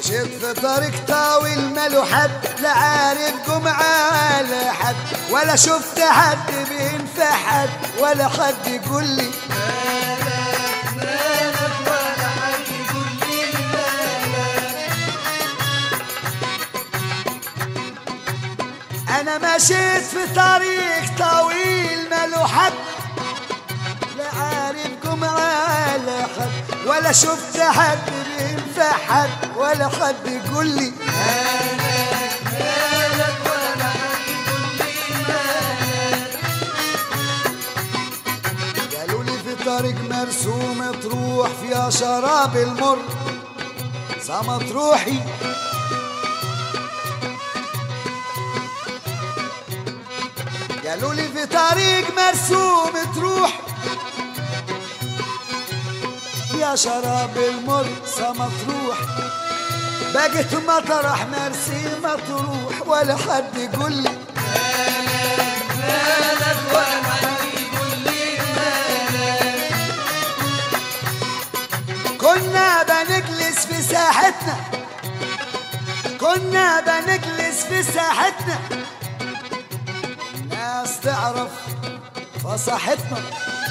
مشيت في طريق طاويل ماله حد لا عارف جمعة ولا حد ولا شفت حد بينفع حد ولا حد يقول لي انا مشيت في طريق طويل ماله حد لا عارف جمعة ولا حد ولا شفت حد بينفع حد ولا حد يقول لي قالوا لي في طريق مرسوم تروح فيها شراب المر صمت روحي قالوا لي في طريق مرسوم تروح يا شراب المر مطروح بقيت مطرح مرسي مطروح ولا حد يقول لي كنا بنجلس في ساحتنا كنا بنجلس في ساحتنا الناس تعرف فصاحتنا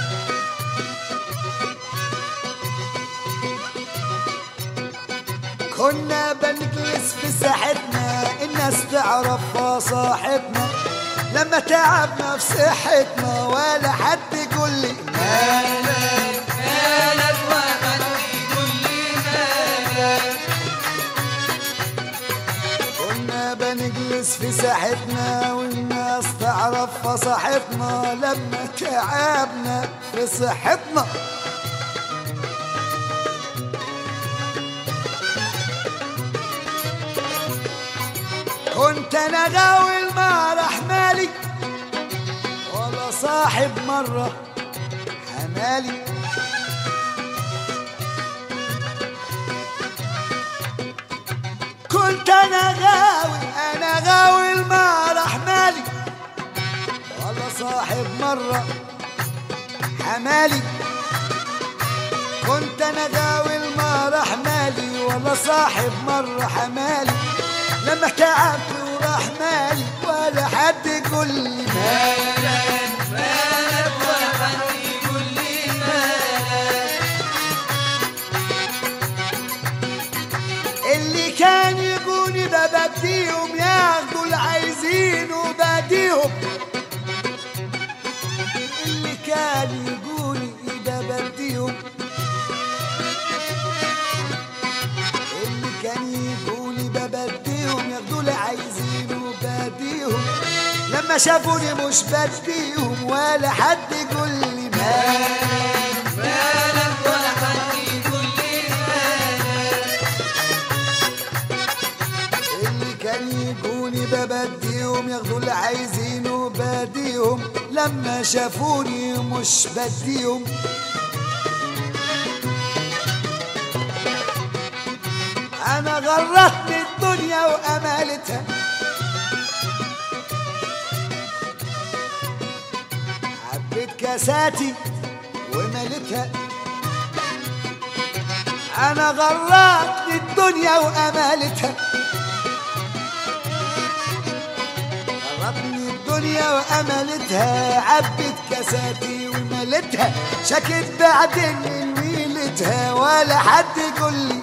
كنا بنجلس في ساحتنا الناس تعرف فصاحتنا لما تعبنا في صحتنا ولا حد يقول لي مالك كنا بنجلس في ساحتنا والناس تعرف فصاحتنا لما تعبنا في صحتنا كنت انا غاوي المال احمالي ولا صاحب مره حمالي كنت انا غاوي انا غاوي المال احمالي ولا صاحب مره حمالي كنت انا غاوي المال احمالي ولا صاحب مره حمالي لما تعبت وراح مالي ولا حد يقول لي مالك اللي كان يقولي ده بديهم ياخدوا العايزين وبديهم اللي كان يقولي ده بديهم اللي كان يقولي ببديهم ياخدوا اللي عايزين وبديهم لما شافوني مش بديهم ولا حد يقول لي مالك اللي كان يجوني ببديهم ياخدوا اللي عايزينه وبديهم لما شافوني مش بديهم انا غرتني الدنيا وامالتها عبيت كاساتي وملتها انا غرتني الدنيا وامالتها غرتني الدنيا واملتها عبت كاساتي وملتها شكت بعدين من ميلتها ولا حد يقول لي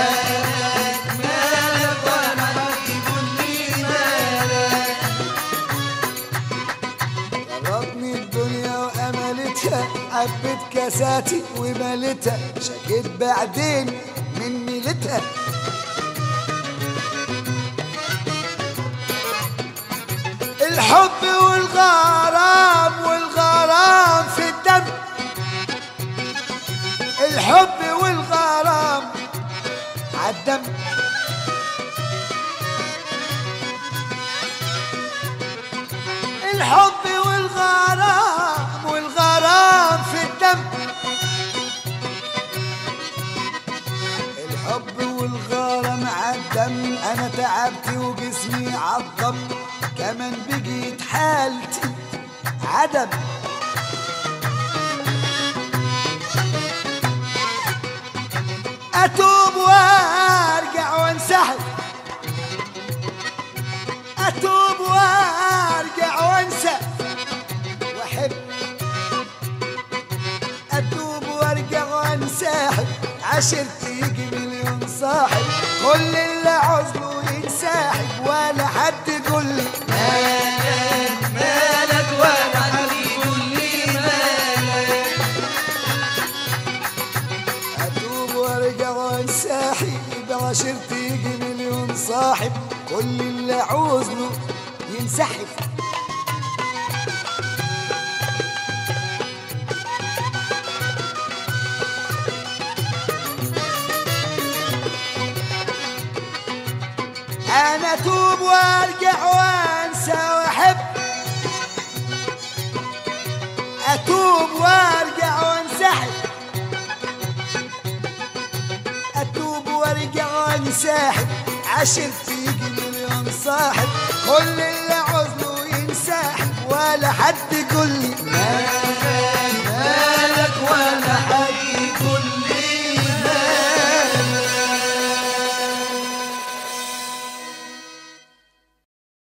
غرتني الدنيا واملتها عبت كاساتي وملتها شكت بعدين من ميلتها الحب والغرام والغرام في الدم الحب والغرام عالدم الحب والغرام والغرام في الدم الحب والغرام عالدم انا تعبت وجسمي عضم كمان بقيت حالتي عدم اتوب وارجع وانسحب عشرتي يجي مليون صاحب كل اللي عزله ينسحب ولا حد يقول لي مالك مالك ولا حد يقول لي مالك اتوب وارجع وانسحب عشرتي يجي مليون صاحب كل اللي عوزله ينسحب انا اتوب وارجع وانسى واحب اتوب وارجع وانسحب اتوب وارجع وانسحب عشرت يجي مليون صاحب كل اللي عزله ينسحب ولا حد يقول لي